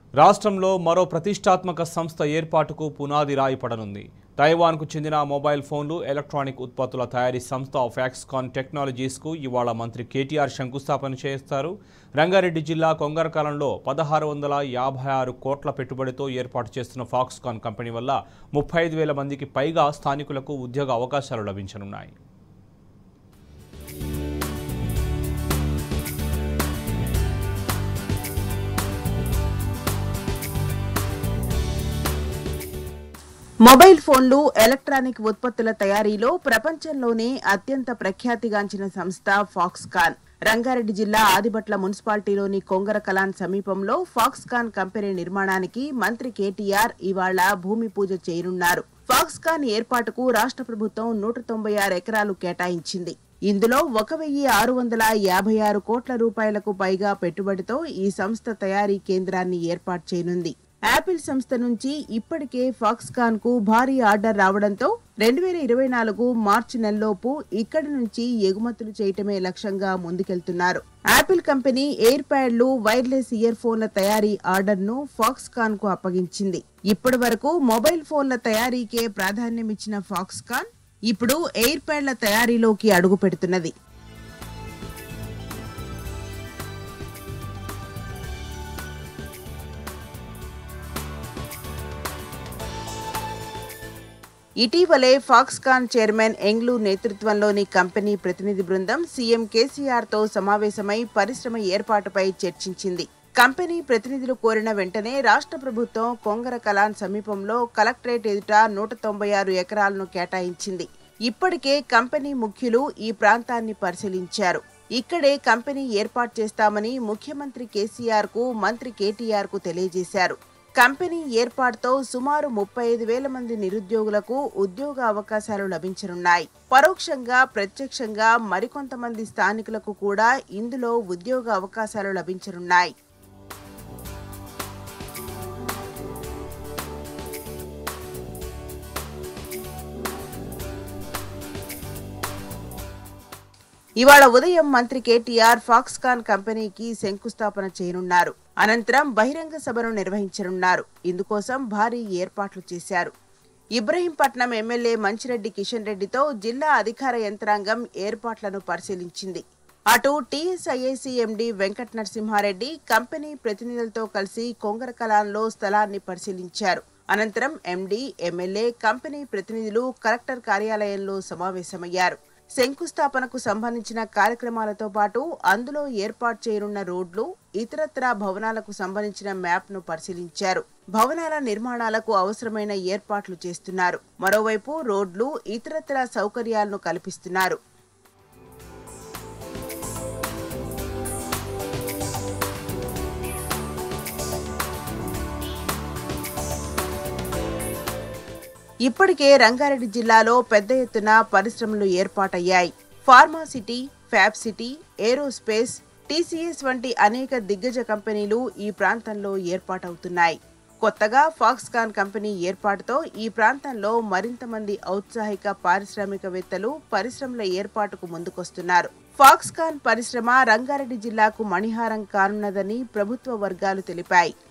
రాష్ట్రంలో మరో ప్రతిష్టాత్మక సంస్థ ఏర్పాటుకు పునాది రాయి పడనుంది తైవాన్కు చెందిన మొబైల్ ఫోన్లు ఎలక్ట్రానిక్ ఉత్పత్తుల తయారీ సంస్థ ఫాక్స్కాన్ టెక్నాలజీస్కు ఇవాళ మంత్రి కేటీఆర్ శంకుస్థాపన చేస్తారు రంగారెడ్డి జిల్లా కొంగరకాలంలో పదహారు వందల యాభై ఆరు కోట్ల పెట్టుబడితో ఏర్పాటు చేస్తున్న ఫాక్స్కాన్ కంపెనీ వల్ల ముప్పై ఐదు వేల మందికి పైగా స్థానికులకు ఉద్యోగ అవకాశాలు లభించనున్నాయి మొబైల్ ఫోన్లు ఎలక్ట్రానిక్ ఉత్పత్తుల తయారీలో ప్రపంచంలోనే అత్యంత ప్రఖ్యాతిగాంచిన సంస్థ ఫాక్స్కాన్ రంగారెడ్డి జిల్లా ఆదిబట్ల మున్సిపాలిటీలోని కొంగర కలాన్ సమీపంలో ఫాక్స్కాన్ కంపెనీ నిర్మాణానికి మంత్రి కేటీఆర్ ఇవాళ భూమి పూజ చేయనున్నారు ఫాక్స్కాన్ ఏర్పాటుకు రాష్ట్ర ప్రభుత్వం నూట తొంభై ఆరు ఎకరాలు కేటాయించింది ఇందులో ఒక వెయ్యి ఆరు వందల యాభై ఆరు కోట్ల రూపాయలకు పైగా పెట్టుబడితో ఈ సంస్థ తయారీ కేంద్రాన్ని ఏర్పాటు చేయనుంది యాపిల్ సంస్థ నుంచి ఇప్పటికే ఫాక్స్కాన్ కు భారీ ఆర్డర్ రావడంతో రెండు వేల ఇరవై నాలుగు మార్చి నెలలోపు ఇక్కడి నుంచి ఎగుమతులు చేయటమే లక్ష్యంగా ముందుకెళ్తున్నారు యాపిల్ కంపెనీ ఎయిర్ ప్యాడ్లు వైర్లెస్ ఇయర్ ఫోన్ల తయారీ ఆర్డర్ ను ఫాక్స్కాన్ కు అప్పగించింది ఇప్పటి వరకు మొబైల్ ఫోన్ల తయారీకే ప్రాధాన్యమిచ్చిన ఫాక్స్కాన్ ఇప్పుడు ఎయిర్ ప్యాడ్ల తయారీలోకి అడుగు పెడుతున్నది ఇటీవలే ఫాక్స్కాన్ చైర్మన్ ఎంగ్లూ నేతృత్వంలోని కంపెనీ ప్రతినిధి బృందం సీఎం కేసీఆర్ తో సమావేశమై పరిశ్రమ ఏర్పాటుపై చర్చించింది కంపెనీ ప్రతినిధులు కోరిన వెంటనే రాష్ట్ర ప్రభుత్వం కొంగర కలాన్ సమీపంలో కలెక్టరేట్ ఎదుట నూట తొంభై ఆరు ఎకరాలను కేటాయించింది ఇప్పటికే కంపెనీ ముఖ్యులు ఈ ప్రాంతాన్ని పరిశీలించారు ఇక్కడే కంపెనీ ఏర్పాటు చేస్తామని ముఖ్యమంత్రి కేసీఆర్ కు మంత్రి కేటీఆర్ కు తెలియజేశారు కంపెనీ ఏర్పాటుతో సుమారు ముప్పై ఐదు వేల మంది నిరుద్యోగులకు ఉద్యోగ అవకాశాలు లభించనున్నాయి పరోక్షంగా ప్రత్యక్షంగా మరికొంతమంది స్థానికులకు కూడా ఇందులో ఉద్యోగ అవకాశాలు లభించనున్నాయి ఇవాళ ఉదయం మంత్రి కేటీఆర్ ఫాక్స్కాన్ కంపెనీకి శంకుస్థాపన చేయనున్నారు అనంతరం బహిరంగ సభను నిర్వహించనున్నారు ఇందుకోసం భారీ ఏర్పాట్లు చేశారు ఇబ్రహీంపట్నం ఎమ్మెల్యే మంచిరెడ్డి కిషన్ రెడ్డితో జిల్లా అధికార యంత్రాంగం ఏర్పాట్లను పరిశీలించింది అటు TSIIC MD Venkata Narasimhareddy company ప్రతినిధులతో కలిసి కొంగర కలాన్లో స్థలాన్ని పరిశీలించారు అనంతరం ఎండీ ఎమ్మెల్యే కంపెనీ ప్రతినిధులు కలెక్టర్ కార్యాలయంలో సమావేశమయ్యారు శంకుస్థాపనకు సంబంధించిన కార్యక్రమాలతో పాటు అందులో ఏర్పాటు చేయనున్న రోడ్లు ఇతరత్రా భవనాలకు సంబంధించిన మ్యాప్ ను పరిశీలించారు భవనాల నిర్మాణాలకు అవసరమైన ఏర్పాట్లు చేస్తున్నారు మరోవైపు రోడ్లు ఇతరత్రా సౌకర్యాలను కల్పిస్తున్నారు ఇప్పటికే రంగారెడ్డి జిల్లాలో పెద్ద ఎత్తున పరిశ్రమలు ఏర్పాటయ్యాయి pharma city fab city aerospace TCS వంటి అనేక దిగ్గజ కంపెనీలు ఈ ప్రాంతంలో ఏర్పాటవుతున్నాయి కొత్తగా ఫాక్స్కాన్ కంపెనీ ఏర్పాటుతో ఈ ప్రాంతంలో మరింత మంది ఔత్సాహిక పారిశ్రామికవేత్తలు పరిశ్రమల ఏర్పాటుకు ముందుకొస్తున్నారు ఫాక్స్కాన్ పరిశ్రమ రంగారెడ్డి జిల్లాకు మణిహారం కానున్నదని ప్రభుత్వ వర్గాలు తెలిపాయి